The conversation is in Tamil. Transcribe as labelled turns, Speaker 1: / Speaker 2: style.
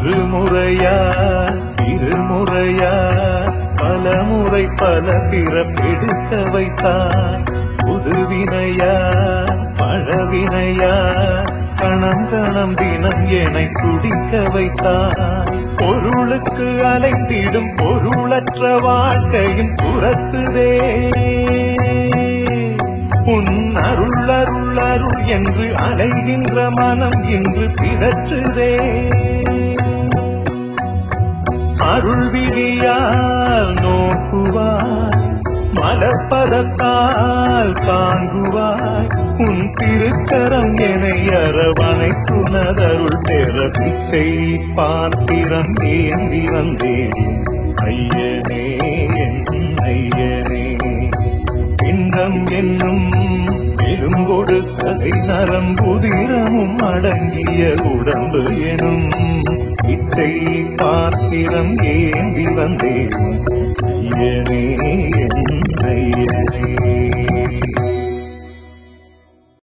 Speaker 1: ஒரு முறையா இருமுறையா பல முறை பல பிறப்பெடுக்க வைத்தார் புதுவினையா பழவினையா கணம் கணம் தினம் என்னை துடிக்க வைத்தார் பொருளுக்கு அலைந்திடும் பொருளற்ற வாழ்க்கையும் துரத்துதே உன் அருள் அருள் அருள் என்று அலைகின்ற மனம் இன்று பிதற்றுதே அருள் விழியால் நோக்குவாய் மலப்பதத்தால் தாங்குவாய் உன் திருக்கரம் என்னை அரவணைத்துணதருள் பெற பிச்சை பாத்திரம் ஏந்தி வந்தேன் ஐயனே என் ஐயனே பிண்டம் என்னும் பெருங்கொடு சதை நரம்புதிரமும் அடங்கிய உடம்பு எனும் இத்தை பாத்திரம் ஏந்தி வந்தேன் ஐயனே